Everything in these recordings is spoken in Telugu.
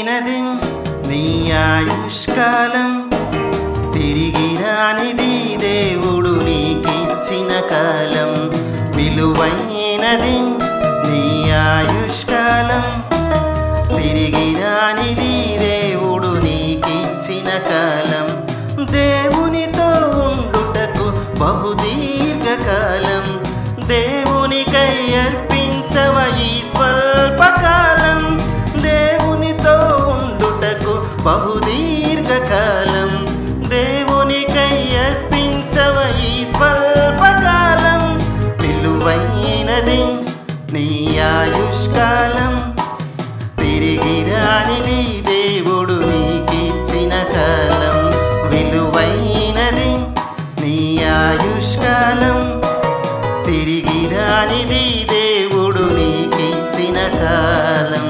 విలువైనది నీ ఆయుష్కాలం తిరిగి రానిది దేవుడు నీకిచ్చిన కాలం విలువైనది నీ ఆయుష్కాలం తిరిగి రానిది దేవుడు నీకిచ్చిన కాలం దేవునితో ఉండుటకు బహుదీర్ఘకాలం దేవునికై అర్పించవ ఈ స్వల్పకాలం దేవునితో ఉండుటకు బహుదీర్ఘకాలం దేవునికై అర్పించవ ఈ స్వల్పకాలం విలువైనది నీ ఆయుష్కాలం తిరిగి రానిది దేవుడు నీకిచ్చిన కాలం విలువైనది నీ ఆయుష్కాలం తిరిగి రానిది దేవుడు నీకిచ్చిన కాలం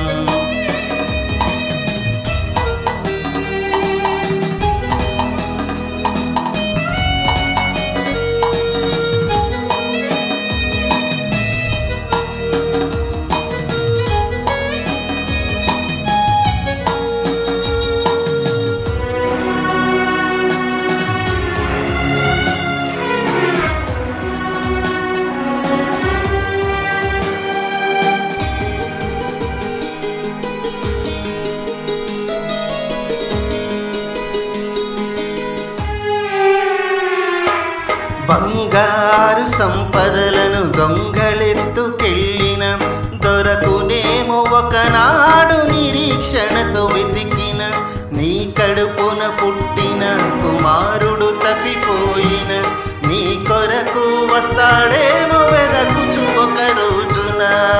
బంగారు సంపదలను దొంగలెత్తుకెళ్ళిన దొరకునేమో ఒకనాడు నిరీక్షణతో వెతికిన నీ కడుపున పుట్టిన కుమారుడు తప్పిపోయిన నీ కొరకు వస్తాడేమో వెదకుచు ఒక రోజున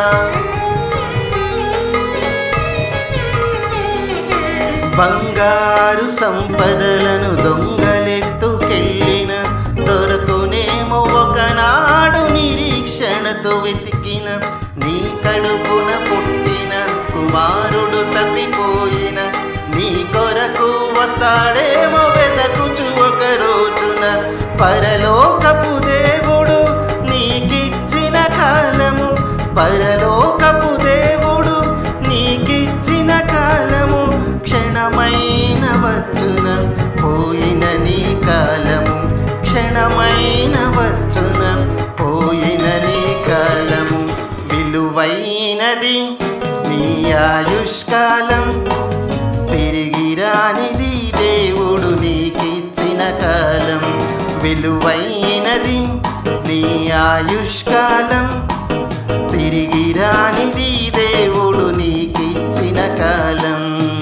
బంగారు సంపదలను దొంగలెత్తుకెళ్ళిన దొరకునేమో ఒకనాడు నిరీక్షణతో వెతికిన నీ కడుపున పుట్టిన కుమారుడు తప్పిపోయిన నీ కొరకు వస్తాడేమో వెతకుచు ఒక రోజున పరలోకపు దేవుడు నీకిచ్చిన కాలము పరలోకపు దేవుడు నీకిచ్చిన కాలము క్షణమైన వచ్చున పోయిన నీ కాలము క్షణమైన వచ్చున పోయిన నీ కాలము విలువైనది నీ ఆయుష్కాలం తిరిగి రానిది దేవుడు నీకిచ్చిన కాలం విలువైనది నీ ఆయుష్కాలం తిరిగి రానిది దేవుడు నీకిచ్చిన కాలం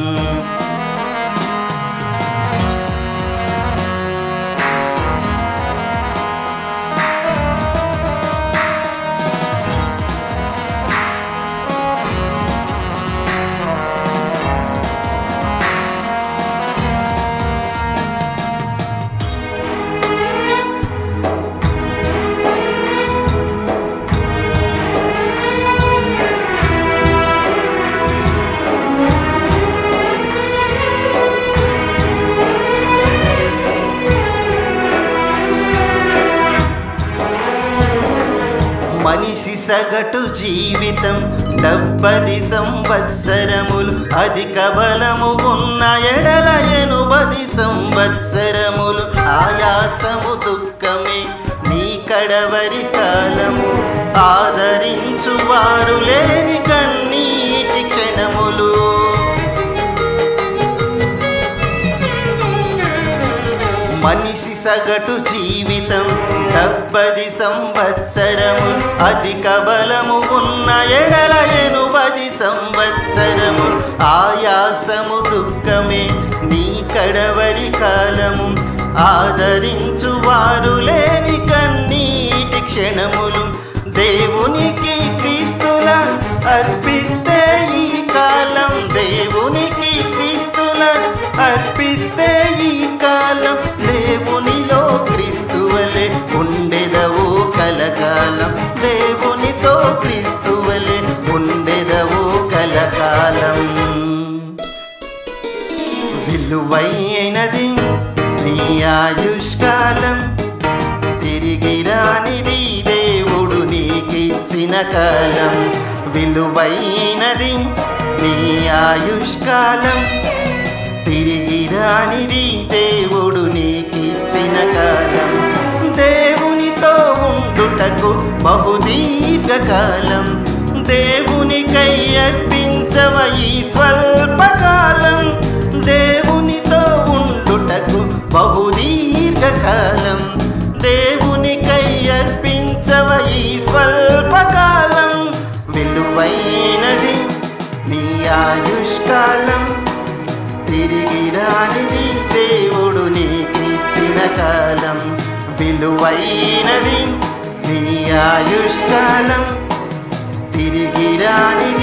మనిషి సగటు జీవితం డెబ్బది సంవత్సరములు అధిక బలము ఉన్న ఎడల ఎనుబది సంవత్సరములు ఆయాసము దుఃఖమే నీ కడవరి కాలము ఆదరించు వారు లేని కన్నీటి క్షణములు మనిషి సగటు జీవితం డెబ్బది సంవత్సరము అధిక బలము ఉన్న ఎడల ఎనుబది సంవత్సరము ఆయాసము దుఃఖమే నీ కడవరి కాలము ఆదరించు వారు లేని కన్నీటి క్షణములు దేవునికి క్రీస్తుల అర్పిస్తే ఈ కాలం దేవునికి క్రీస్తుల అర్పిస్తే ఈ కాలం దేవునిలో క్రీస్తువలే ఉండెదవు కలకాలం దేవునితో క్రీస్తువలే ఉండెదవు కలకాలం విలువైనది నీ ఆయుష్కాలం తిరిగి రానిది దేవుడు నీకిచ్చిన కాలం విలువైనది నీ ఆయుష్కాలం తిరిగి రానిది దేవుడు నీకిచ్చిన కాలం దేవునితో ఉండుటకు బహుదీర్ఘకాలం దేవునికై అర్పించవ ఈ స్వల్పకాలం దేవునితో ఉండుటకు బహుదీర్ఘకాలం దేవునికై అర్పించవ ఈ స్వల్పకాలం విలువైనది నీ ఆయుష్కాలం తిరిగి రానిది దేవుడు నీకిచ్చిన కాలం విలువైనది నీ ఆయుష్కాలం తిరిగి రానిది